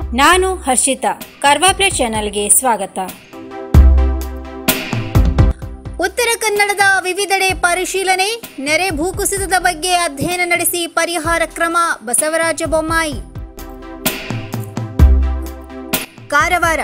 ನಾನು ಹರ್ಷಿತಾ ಕರ್ವಾಪ್ಲೆ ಚಾನಲ್ಗೆ ಸ್ವಾಗತ ಉತ್ತರ ಕನ್ನಡದ ವಿವಿಧೆಡೆ ಪರಿಶೀಲನೆ ನೆರೆ ಭೂಕುಸಿತದ ಬಗ್ಗೆ ಅಧ್ಯಯನ ನಡೆಸಿ ಪರಿಹಾರ ಕ್ರಮ ಬಸವರಾಜ ಬೊಮ್ಮಾಯಿ ಕಾರವಾರ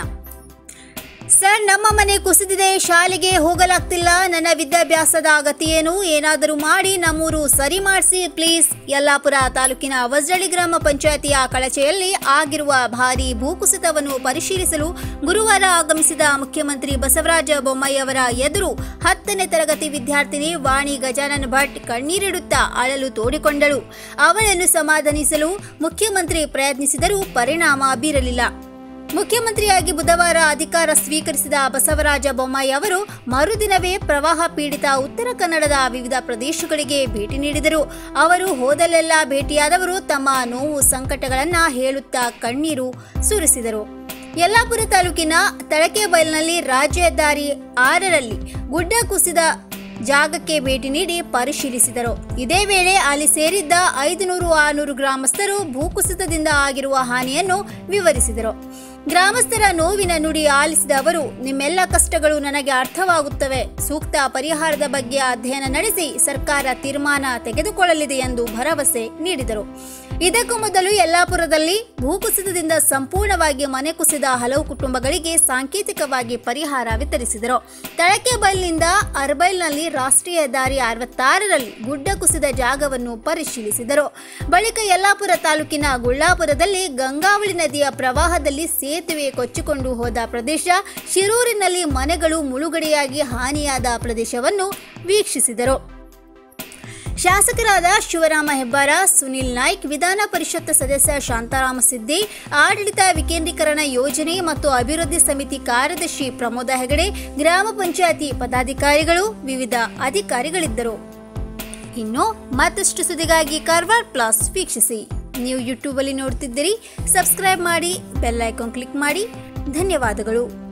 ಸರ್ ನಮ್ಮ ಮನೆ ಕುಸಿದಿದೆ ಶಾಲೆಗೆ ಹೋಗಲಾಗ್ತಿಲ್ಲ ನನ್ನ ವಿದ್ಯಾಭ್ಯಾಸದ ಅಗತ್ಯೇನು ಏನಾದರೂ ಮಾಡಿ ನಮ್ಮೂರು ಸರಿ ಮಾಡಿಸಿ ಪ್ಲೀಸ್ ಯಲ್ಲಾಪುರ ತಾಲೂಕಿನ ವಜ್ರಳಿ ಗ್ರಾಮ ಪಂಚಾಯತಿಯ ಕಳಚೆಯಲ್ಲಿ ಆಗಿರುವ ಭಾರೀ ಭೂಕುಸಿತವನ್ನು ಪರಿಶೀಲಿಸಲು ಗುರುವಾರ ಆಗಮಿಸಿದ ಮುಖ್ಯಮಂತ್ರಿ ಬಸವರಾಜ ಬೊಮ್ಮಾಯಿ ಅವರ ಎದುರು ಹತ್ತನೇ ತರಗತಿ ವಿದ್ಯಾರ್ಥಿನಿ ವಾಣಿ ಗಜಾನನ್ ಭಟ್ ಕಣ್ಣೀರಿಡುತ್ತಾ ಅಳಲು ತೋಡಿಕೊಂಡಳು ಅವಳನ್ನು ಸಮಾಧಾನಿಸಲು ಮುಖ್ಯಮಂತ್ರಿ ಪ್ರಯತ್ನಿಸಿದರೂ ಪರಿಣಾಮ ಬೀರಲಿಲ್ಲ ಮುಖ್ಯಮಂತ್ರಿಯಾಗಿ ಬುಧವಾರ ಅಧಿಕಾರ ಸ್ವೀಕರಿಸಿದ ಬಸವರಾಜ ಬೊಮ್ಮಾಯಿ ಅವರು ಮರುದಿನವೇ ಪ್ರವಾಹ ಪೀಡಿತ ಉತ್ತರ ಕನ್ನಡದ ವಿವಿಧ ಪ್ರದೇಶಗಳಿಗೆ ಭೇಟಿ ನೀಡಿದರು ಅವರು ಹೋದಲ್ಲೆಲ್ಲ ಭೇಟಿಯಾದವರು ತಮ್ಮ ನೋವು ಸಂಕಟಗಳನ್ನ ಹೇಳುತ್ತಾ ಕಣ್ಣೀರು ಸುರಿಸಿದರು ಯಲ್ಲಾಪುರ ತಾಲೂಕಿನ ತಳಕೆಬೈಲ್ನಲ್ಲಿ ರಾಜ್ಯ ಹೆದ್ದಾರಿ ಆರರಲ್ಲಿ ಗುಡ್ಡ ಕುಸಿದ ಜಾಗಕ್ಕೆ ಭೇಟಿ ನೀಡಿ ಪರಿಶೀಲಿಸಿದರು ಇದೇ ವೇಳೆ ಅಲ್ಲಿ ಸೇರಿದ್ದ ಐದುನೂರು ಆರುನೂರು ಗ್ರಾಮಸ್ಥರು ಭೂಕುಸಿತದಿಂದ ಆಗಿರುವ ಹಾನಿಯನ್ನು ವಿವರಿಸಿದರು ಗ್ರಾಮಸ್ಥರ ನೋವಿನ ನುಡಿ ಆಲಿಸಿದ ಅವರು ನಿಮ್ಮೆಲ್ಲ ಕಷ್ಟಗಳು ನನಗೆ ಅರ್ಥವಾಗುತ್ತವೆ ಸೂಕ್ತ ಪರಿಹಾರದ ಬಗ್ಗೆ ಅಧ್ಯಯನ ನಡೆಸಿ ಸರ್ಕಾರ ತೀರ್ಮಾನ ತೆಗೆದುಕೊಳ್ಳಲಿದೆ ಎಂದು ಭರವಸೆ ನೀಡಿದರು ಇದಕ್ಕೂ ಮೊದಲು ಯಲ್ಲಾಪುರದಲ್ಲಿ ಭೂಕುಸಿತದಿಂದ ಸಂಪೂರ್ಣವಾಗಿ ಮನೆ ಕುಸಿದ ಹಲವು ಕುಟುಂಬಗಳಿಗೆ ಸಾಂಕೇತಿಕವಾಗಿ ಪರಿಹಾರ ವಿತರಿಸಿದರು ತಳಕೆಬೈಲ್ನಿಂದ ಅರ್ಬೈಲ್ನಲ್ಲಿ ರಾಷ್ಟ್ರೀಯ ಹೆದ್ದಾರಿ ಅರವತ್ತಾರರಲ್ಲಿ ಗುಡ್ಡ ಕುಸಿದ ಜಾಗವನ್ನು ಪರಿಶೀಲಿಸಿದರು ಬಳಿಕ ಯಲ್ಲಾಪುರ ತಾಲೂಕಿನ ಗುಳ್ಳಾಪುರದಲ್ಲಿ ಗಂಗಾವಳಿ ನದಿಯ ಪ್ರವಾಹದಲ್ಲಿ ಸೇತುವೆ ಕೊಚ್ಚಿಕೊಂಡು ಹೋದ ಪ್ರದೇಶ ಶಿರೂರಿನಲ್ಲಿ ಮನೆಗಳು ಮುಳುಗಡೆಯಾಗಿ ಹಾನಿಯಾದ ಪ್ರದೇಶವನ್ನು ವೀಕ್ಷಿಸಿದರು ಶಾಸಕರಾದ ಶಿವರಾಮ ಹೆಬ್ಬಾರ ಸುನಿಲ್ ನಾಯ್ಕ್ ವಿಧಾನ ಪರಿಷತ್ ಸದಸ್ಯ ಶಾಂತಾರಾಮ ಸಿದ್ದಿ ಆಡಳಿತ ವಿಕೇಂದ್ರೀಕರಣ ಯೋಜನೆ ಮತ್ತು ಅಭಿವೃದ್ಧಿ ಸಮಿತಿ ಕಾರ್ಯದರ್ಶಿ ಪ್ರಮೋದ ಹೆಗಡೆ ಗ್ರಾಮ ಪಂಚಾಯತಿ ಪದಾಧಿಕಾರಿಗಳು ವಿವಿಧ ಅಧಿಕಾರಿಗಳಿದ್ದರು ಇನ್ನು ಮತ್ತಷ್ಟು ಸುದ್ದಿಗಾಗಿ ಕಾರ್ವಾರ್ ಪ್ಲಸ್ ವೀಕ್ಷಿಸಿ ನೀವು ಯೂಟ್ಯೂಬಲ್ಲಿ ನೋಡ್ತಿದ್ದೀರಿ ಸಬ್ಸ್ಕ್ರೈಬ್ ಮಾಡಿ ಬೆಲ್ ಐಕಾನ್ ಕ್ಲಿಕ್ ಮಾಡಿ ಧನ್ಯವಾದಗಳು